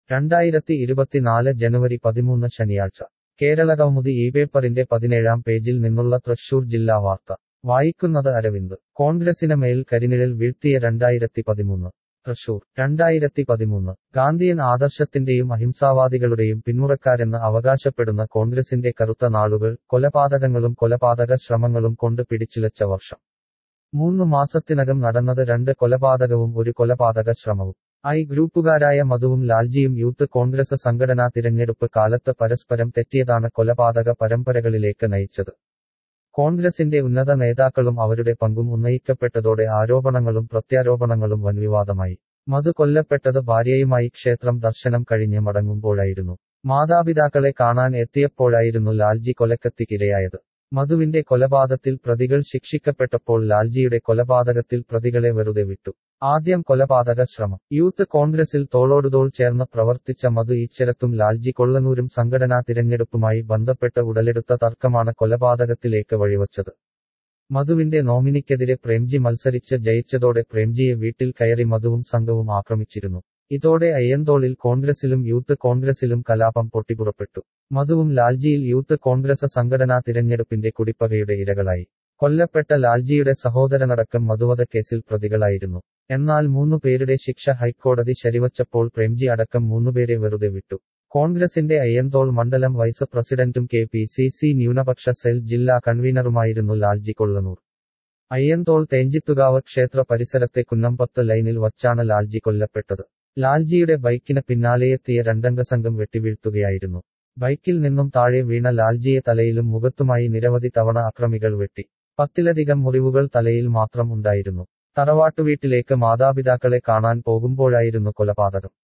രണ്ടായിരത്തി ഇരുപത്തിനാല് ജനുവരി പതിമൂന്ന് ശനിയാഴ്ച കേരളകൗമുദി ഈ പേപ്പറിന്റെ പതിനേഴാം പേജിൽ നിന്നുള്ള തൃശൂർ ജില്ലാ വാർത്ത വായിക്കുന്നത് അരവിന്ദ് കോൺഗ്രസിന് മേൽ കരിനിഴൽ വീഴ്ത്തിയ രണ്ടായിരത്തി പതിമൂന്ന് തൃശൂർ രണ്ടായിരത്തി പതിമൂന്ന് ഗാന്ധിയൻ ആദർശത്തിന്റെയും അഹിംസാവാദികളുടെയും പിന്മുറക്കാരെന്ന് അവകാശപ്പെടുന്ന കോൺഗ്രസിന്റെ കറുത്ത നാളുകൾ കൊലപാതകങ്ങളും കൊലപാതക ശ്രമങ്ങളും കൊണ്ട് പിടിച്ചുലച്ച വർഷം മൂന്ന് മാസത്തിനകം നടന്നത് രണ്ട് കൊലപാതകവും ഒരു കൊലപാതക ശ്രമവും ഐ ഗ്രൂപ്പുകാരായ മധുവും ലാൽജിയും യൂത്ത് കോൺഗ്രസ് സംഘടനാ തിരഞ്ഞെടുപ്പ് കാലത്ത് പരസ്പരം തെറ്റിയതാണ് കൊലപാതക പരമ്പരകളിലേക്ക് നയിച്ചത് കോൺഗ്രസിന്റെ ഉന്നത നേതാക്കളും അവരുടെ പങ്കും ഉന്നയിക്കപ്പെട്ടതോടെ ആരോപണങ്ങളും പ്രത്യാരോപണങ്ങളും വൻവിവാദമായി മധു കൊല്ലപ്പെട്ടത് ഭാര്യയുമായി ക്ഷേത്രം ദർശനം കഴിഞ്ഞ് മടങ്ങുമ്പോഴായിരുന്നു മാതാപിതാക്കളെ കാണാൻ എത്തിയപ്പോഴായിരുന്നു ലാൽജി കൊലക്കത്തിക്കിരയായത് മധുവിന്റെ കൊലപാതകത്തിൽ പ്രതികൾ ശിക്ഷിക്കപ്പെട്ടപ്പോൾ ലാൽജിയുടെ കൊലപാതകത്തിൽ പ്രതികളെ വെറുതെ വിട്ടു ആദ്യം കൊലപാതക ശ്രമം യൂത്ത് കോൺഗ്രസിൽ തോളോടുതോൾ ചേർന്ന് പ്രവർത്തിച്ച മധു ഈച്ചരത്തും ലാൽജി കൊള്ളനൂരും സംഘടനാ തിരഞ്ഞെടുപ്പുമായി ബന്ധപ്പെട്ട് ഉടലെടുത്ത തർക്കമാണ് കൊലപാതകത്തിലേക്ക് വഴിവച്ചത് മധുവിന്റെ നോമിനിക്കെതിരെ പ്രേംജി മത്സരിച്ച് ജയിച്ചതോടെ പ്രേംജിയെ വീട്ടിൽ കയറി മധുവും സംഘവും ആക്രമിച്ചിരുന്നു ഇതോടെ അയ്യന്തോളിൽ കോൺഗ്രസിലും യൂത്ത് കോൺഗ്രസിലും കലാപം പൊട്ടിപ്പുറപ്പെട്ടു മധുവും ലാൽജിയിൽ യൂത്ത് കോൺഗ്രസ് സംഘടനാ തിരഞ്ഞെടുപ്പിന്റെ കുടിപ്പകയുടെ ഇരകളായി കൊല്ലപ്പെട്ട ലാൽജിയുടെ സഹോദരനടക്കം മധുവധക്കേസിൽ പ്രതികളായിരുന്നു എന്നാൽ മൂന്നു പേരുടെ ശിക്ഷ ഹൈക്കോടതി ശരിവച്ചപ്പോൾ പ്രേംജി അടക്കം മൂന്നുപേരെ വെറുതെ വിട്ടു കോൺഗ്രസിന്റെ അയ്യന്തോൾ മണ്ഡലം വൈസ് പ്രസിഡന്റും കെ പി സി സി ന്യൂനപക്ഷ സെൽ ജില്ലാ കൺവീനറുമായിരുന്നു ലാൽജി കൊള്ളനൂർ അയ്യന്തോൾ തേഞ്ചിത്തുകാവ് ക്ഷേത്ര പരിസരത്തെ കുന്നമ്പത്ത് ലൈനിൽ വച്ചാണ് ലാൽജി കൊല്ലപ്പെട്ടത് ലാൽജിയുടെ ബൈക്കിന് പിന്നാലെയെത്തിയ രണ്ടംഗ സംഘം വെട്ടിവീഴ്ത്തുകയായിരുന്നു ബൈക്കിൽ നിന്നും താഴെ വീണ ലാൽജിയെ തലയിലും മുഖത്തുമായി നിരവധി തവണ അക്രമികൾ വെട്ടി പത്തിലധികം മുറിവുകൾ തലയിൽ മാത്രം ഉണ്ടായിരുന്നു തറവാട്ടുവീട്ടിലേക്ക് മാതാപിതാക്കളെ കാണാൻ പോകുമ്പോഴായിരുന്നു കൊലപാതകം